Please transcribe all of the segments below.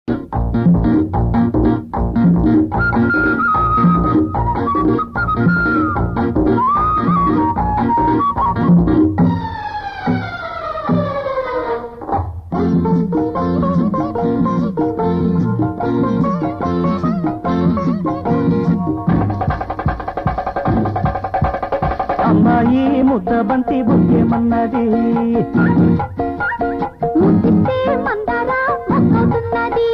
అమ్మాయి ముద్ద బంతి బుక్కేమన్నది ముద్దిస్తే మందార మొక్కవుతున్నది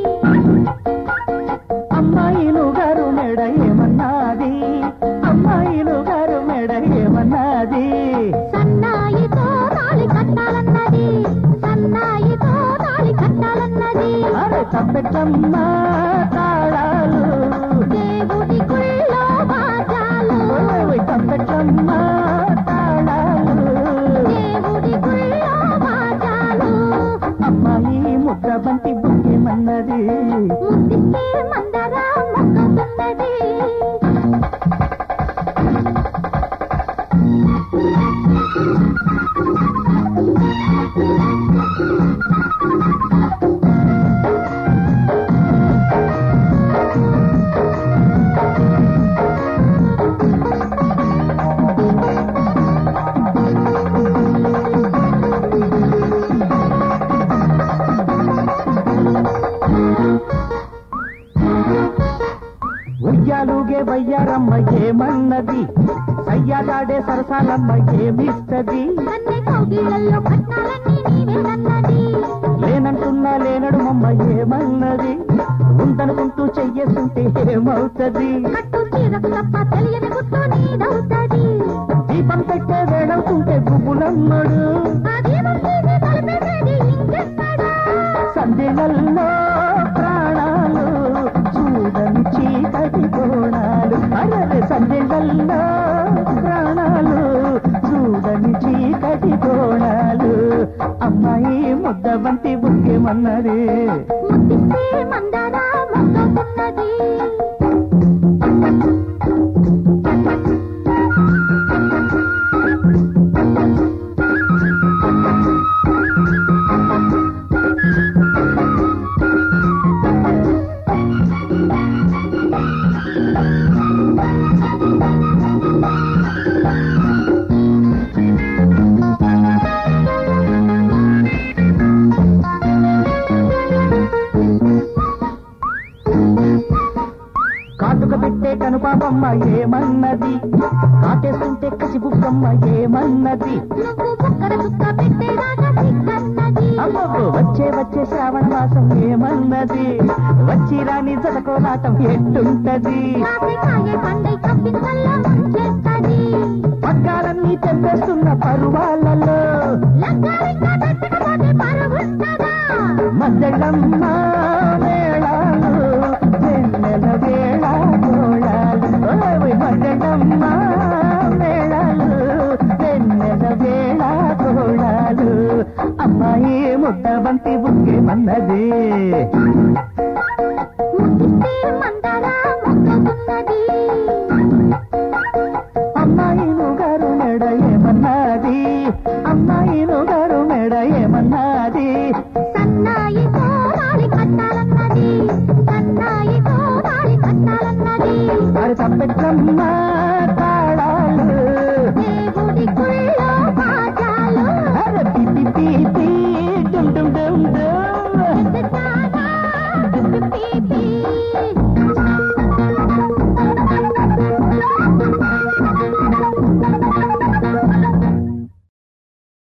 అమ్మాయిలు గారు మెడ ఏమన్నది అమ్మాయిలు గారు మెడ ఏమన్నది సన్నాయితో తాళి కట్టాలన్నది సన్నాయితో తాళి కట్టాలన్నది అరే తప్పెట్టమ్మ తాళాలు దేవుడి గుళ్ళో బాజాలు ఓయ్ తప్పెట్టమ్మ తాళాలు దేవుడి గుళ్ళో బాజాలు అమ్మాయి ముద్ద బంతి బుక్కేమన్నది ముద్దిస్తే మందార మొక్కవుతున్నది ఉయ్యాలుగే వయ్యారమ్మ ఏమన్నది సయ్యాడాడే సరసాలమ్మ ఏమిస్తది కన్నె కౌగిళ్ళల్లో కట్టాలన్నీ నీవేనన్నది లేనంటున్నా లేనడు మమ్మ ఏమన్నది ఉందనుకుంటూ చెయ్యేస్తుంటే ఏమవుతది కట్టు చీరకు తప్ప తెలియని గుట్టు నీదవుతది దీపం పెట్టే వేడవుతుంటే గుబులమ్మడు అదేమంటేది తలపెట్టేది ఇంకెక్కడా సంధ్యలలో ప్రాణాలు చూడని చీకటి కోణాలు అరే సంధ్యలలో ప్రాణాలు చూడని చీకటి కోణాలు అమ్మాయి ముద్ద బంతి బుక్కేమన్నది ముద్దిస్తే మందార మొక్కవుతున్నది కాటుక పెట్టే కనుపాపమ్మ ఏమన్నది కాటేస్తుంటే కసి బుక్కమ్మ ఏమన్నది నువ్వు బుక్కర చుక్క పెట్టేదాకా సిగ్గన్నది అమ్మో వచ్చే వచ్చే శ్రావణ మాసం ఏమన్నది వచ్చి రాని జతకోలాటం ఎట్టుంటది కాసే పండై కప్పించల్లో ముంచేస్తది పగ్గాలన్నీ తెంపేస్తున్న పరువాలలో లగ్గాలింకా పెట్టకపోతే పరుగుంటదా మద్దెళ్ళమ్మ వేళాలు వెన్నెల వేళ కోళాలు ఓయ్ మద్దెళ్ళమ్మ వేళాలు వెన్నెల వేళ కోళాలు అమ్మాయి ముద్ద బంతి బుక్కేమన్నది ముద్దిస్తే మందార మొక్కవుతున్నది అమ్మాయిలు గారు మెడ ఏమన్నది అమ్మాయిలు గారు మెడ ఏమన్నది సన్నాయితో తాళి కట్టాలన్నది సన్నాయితో తాళి కట్టాలన్నది మరి తప్పెట్లమ్మ